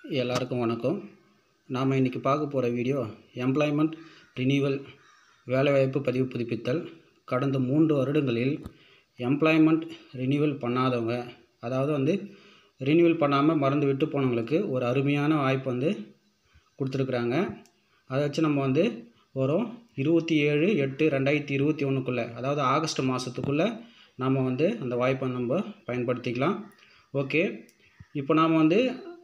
எல்லாருக்கும் வணக்கம் நாம் இன்றைக்கி பார்க்க போகிற வீடியோ எம்ப்ளாய்மெண்ட் ரினிவல் வேலைவாய்ப்பு பதிவு புதுப்பித்தல் கடந்த மூன்று வருடங்களில் எம்ப்ளாய்மெண்ட் ரினிவல் பண்ணாதவங்க அதாவது வந்து ரினிவல் பண்ணாமல் மறந்து விட்டு போனவங்களுக்கு ஒரு அருமையான வாய்ப்பு வந்து கொடுத்துருக்குறாங்க அதை வச்சு நம்ம வந்து ஒரு இருபத்தி ஏழு எட்டு ரெண்டாயிரத்தி இருபத்தி ஒன்றுக்குள்ளே அதாவது ஆகஸ்ட் மாதத்துக்குள்ளே நாம் வந்து அந்த வாய்ப்பை நம்ம பயன்படுத்திக்கலாம் ஓகே இப்போ நாம் வந்து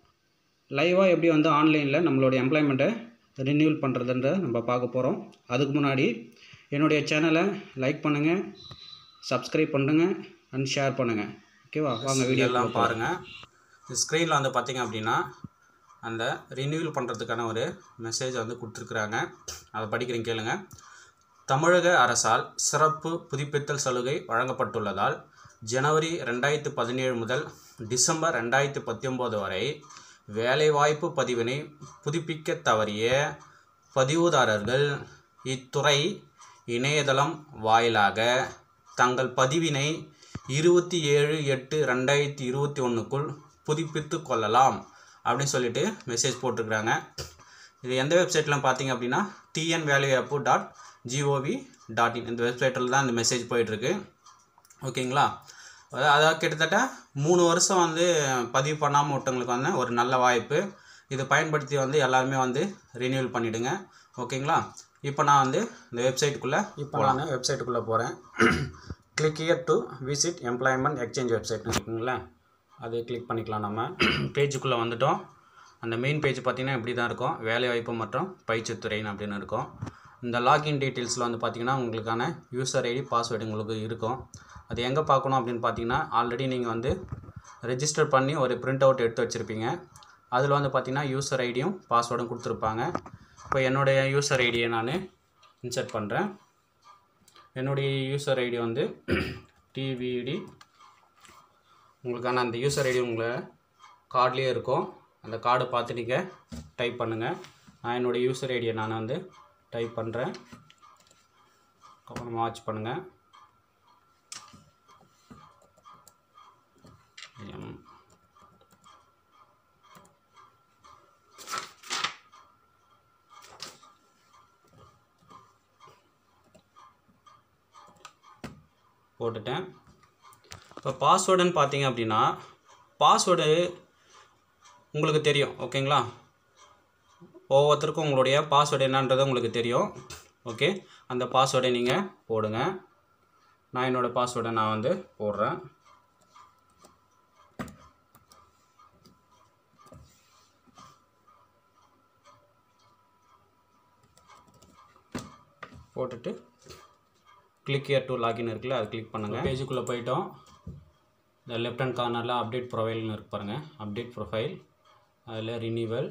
லைவாக எப்படி வந்து ஆன்லைனில் நம்மளோட எம்ப்ளாய்மெண்ட்டை ரினியூவல் பண்ணுறதுன்ற நம்ம பார்க்க போகிறோம் அதுக்கு முன்னாடி என்னுடைய சேனலை லைக் பண்ணுங்கள் சப்ஸ்கிரைப் பண்ணுங்கள் அண்ட் ஷேர் பண்ணுங்கள் ஓகேவா வாங்க வீடியோ எல்லாம் பாருங்கள் ஸ்க்ரீனில் வந்து பார்த்தீங்க அப்படின்னா அந்த ரினியூவல் பண்ணுறதுக்கான ஒரு மெசேஜ் வந்து கொடுத்துருக்குறாங்க அதை படிக்கிறேன் கேளுங்க தமிழக அரசால் சிறப்பு புதுப்பித்தல் சலுகை வழங்கப்பட்டுள்ளதால் ஜனவரி ரெண்டாயிரத்து பதினேழு முதல் டிசம்பர் ரெண்டாயிரத்து பத்தொம்போது வரை வேலைவாய்ப்பு பதிவினை புதுப்பிக்க தவறிய பதிவுதாரர்கள் இத்துறை இணையதளம் வாயிலாக தங்கள் பதிவினை இருபத்தி ஏழு எட்டு ரெண்டாயிரத்தி இருபத்தி ஒன்றுக்குள் புதுப்பித்து கொள்ளலாம் அப்படின்னு சொல்லிட்டு மெசேஜ் போட்டிருக்கிறாங்க இது எந்த வெப்சைட்டில் பார்த்தீங்க அப்படின்னா டிஎன் வேலைவாய்ப்பு டாட் ஜிஓவி டாட் இன் இந்த வெப்சைட்டில் தான் இந்த மெசேஜ் போயிட்டுருக்கு ஓகேங்களா அதாவது அதாவது கிட்டத்தட்ட மூணு வருஷம் வந்து பதிவு பண்ணாமல் விட்டவங்களுக்கு வந்து ஒரு நல்ல வாய்ப்பு இதை பயன்படுத்தி வந்து எல்லாருமே வந்து ரினியூவல் பண்ணிவிடுங்க ஓகேங்களா இப்போ நான் வந்து இந்த வெப்சைட்டுக்குள்ளே இப்போ நான் வெப்சைட்டுக்குள்ளே போகிறேன் click here to visit employment exchange website இருக்குங்களா அது கிளிக் பண்ணிக்கலாம் நம்ம பேஜுக்குள்ளே வந்துட்டோம் அந்த மெயின் பேஜ் பார்த்திங்கன்னா இப்படி தான் இருக்கும் வேலைவாய்ப்பு மற்றும் பயிற்சித்துறைன்னு அப்படின்னு இருக்கும் இந்த லாகின் டீட்டெயில்ஸில் வந்து பார்த்திங்கன்னா உங்களுக்கான யூசர் ஐடி பாஸ்வேர்டு உங்களுக்கு இருக்கும் அது எங்கே பார்க்கணும் அப்படின்னு பார்த்தீங்கன்னா ஆல்ரெடி நீங்கள் வந்து ரெஜிஸ்டர் பண்ணி ஒரு பிரிண்ட் அவுட் எடுத்து வச்சுருப்பீங்க அதில் வந்து பார்த்திங்கன்னா யூசர் ஐடியும் பாஸ்வேர்டும் கொடுத்துருப்பாங்க இப்போ என்னுடைய யூசர் ஐடியை நான் இன்சர்ட் பண்ணுறேன் என்னுடைய யூசர் ஐடி வந்து டிவிடி உங்களுக்கான அந்த யூசர் ஐடி உங்களை கார்ட்லேயே இருக்கும் அந்த கார்டை பார்த்து நீங்கள் டைப் பண்ணுங்கள் நான் என்னுடைய யூசர் ஐடியை நான் வந்து டைப் பண்ணுறேன் அப்புறம் வாட்ச் பண்ணுங்கள் எம் போட்டுட்டேன் இப்போ பாஸ்வேர்டுன்னு பார்த்தீங்க அப்படின்னா பாஸ்வேர்டு உங்களுக்கு தெரியும் ஓகேங்களா ஒவ்வொருத்தருக்கும் உங்களுடைய பாஸ்வேர்டு என்னன்றது உங்களுக்கு தெரியும் ஓகே அந்த பாஸ்வேர்டை நீங்கள் போடுங்க நான் என்னோடய பாஸ்வேர்டை நான் வந்து போடுறேன் போட்டுட்டு கிளிக் இயர் டு லாகின் இருக்குல்ல அது கிளிக் பண்ணுங்கள் பேஜுக்குள்ளே போயிட்டோம் இந்த லெஃப்ட் ஹேண்ட் கார்னரில் அப்டேட் ப்ரொஃபைல்னு இருக்கு பாருங்கள் அப்டேட் ப்ரொஃபைல் அதில் ரினிவல்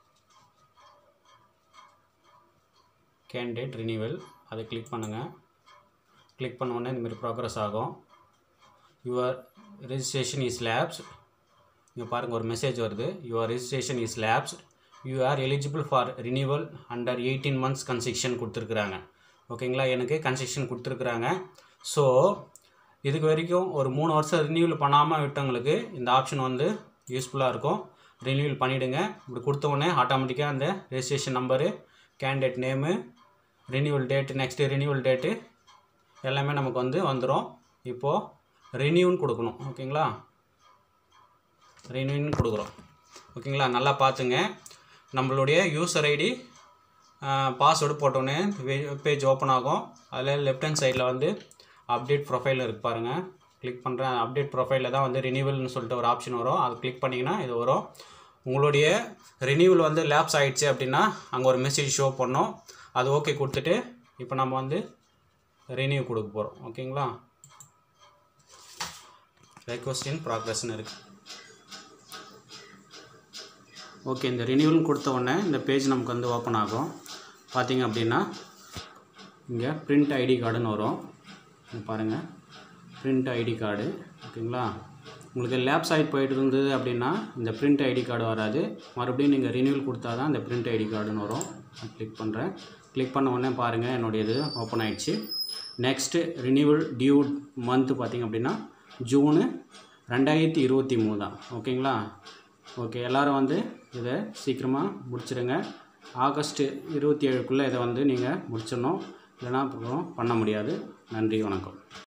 கேண்டிடேட் ரினிவல் அதை கிளிக் பண்ணுங்கள் கிளிக் பண்ண உடனே இந்தமாரி ப்ராக்ரஸ் ஆகும் யுவர் ரெஜிஸ்ட்ரேஷன் இஸ் லேப்ஸ் இங்கே பாருங்கள் ஒரு மெசேஜ் வருது your registration is lapse you are eligible for renewal under eighteen months connection கொடுத்துருக்குறாங்க ஓகேங்களா எனக்கு கன்செக்ஷன் கொடுத்துருக்குறாங்க ஸோ இதுக்கு வரைக்கும் ஒரு மூணு வருஷம் ரினியூவல் பண்ணாமல் விட்டவங்களுக்கு இந்த ஆப்ஷன் வந்து யூஸ்ஃபுல்லாக இருக்கும் ரினியூவல் பண்ணிவிடுங்க இப்படி கொடுத்த உடனே ஆட்டோமேட்டிக்காக அந்த registration number candidate name renewal date next renewal date எல்லாமே நமக்கு வந்து வந்துடும் இப்போது ரினியூன்னு கொடுக்கணும் ஓகேங்களா ரினியூன்னு கொடுக்குறோம் ஓகேங்களா நல்லா பார்த்துங்க நம்மளுடைய யூசர் ஐடி பாஸ்வேர்டு போட்டோன்னே பேஜ் ஓப்பன் ஆகும் அதில் லெஃப்ட் ஹேண்ட் சைடில் வந்து அப்டேட் ப்ரொஃபைல் இருக்கு பாருங்கள் கிளிக் பண்ணுறேன் அப்டேட் ப்ரொஃபைலில் தான் வந்து ரினியூவல்னு சொல்லிட்டு ஒரு ஆப்ஷன் வரும் அது கிளிக் பண்ணிங்கன்னா இது வரும் உங்களுடைய ரினியூவல் வந்து லேப்ஸ் ஆகிடுச்சு அப்படின்னா அங்கே ஒரு மெசேஜ் ஷோ பண்ணோம் அது ஓகே கொடுத்துட்டு இப்போ நம்ம வந்து ரினியூ கொடுக்க போகிறோம் ஓகேங்களா ரெக்வஸ்ட் இன் ப்ராக்ரஸ்னு இருக்குது ஓகே இந்த ரினியூவல் கொடுத்த உடனே இந்த பேஜ் நமக்கு வந்து ஓப்பன் ஆகும் பார்த்தீங்க அப்படின்னா இங்கே பிரிண்ட் ஐடி கார்டுன்னு வரும் இங்க பாருங்கள் பிரிண்ட் ஐடி கார்டு ஓகேங்களா உங்களுக்கு லேப் சைட் போயிட்டு இருந்தது அப்படின்னா இந்த பிரிண்ட் ஐடி கார்டு வராது மறுபடியும் நீங்கள் ரினியூவல் கொடுத்தா தான் இந்த பிரிண்ட் ஐடி கார்டுன்னு வரும் கிளிக் பண்ணுறேன் கிளிக் பண்ண உடனே பாருங்கள் என்னுடைய இது ஓப்பன் ஆயிடுச்சு நெக்ஸ்ட்டு ரினியூவல் டியூ மந்த்து பார்த்திங்க அப்படின்னா ஜூனு ரெண்டாயிரத்தி இருபத்தி மூணு தான் ஓகேங்களா ஓகே எல்லோரும் வந்து இதை சீக்கிரமாக முடிச்சிடுங்க ஆகஸ்ட் இருபத்தி ஏழுக்குள்ளே இதை வந்து நீங்கள் முடிச்சிடணும் இல்லைனா அப்புறம் பண்ண முடியாது நன்றி வணக்கம்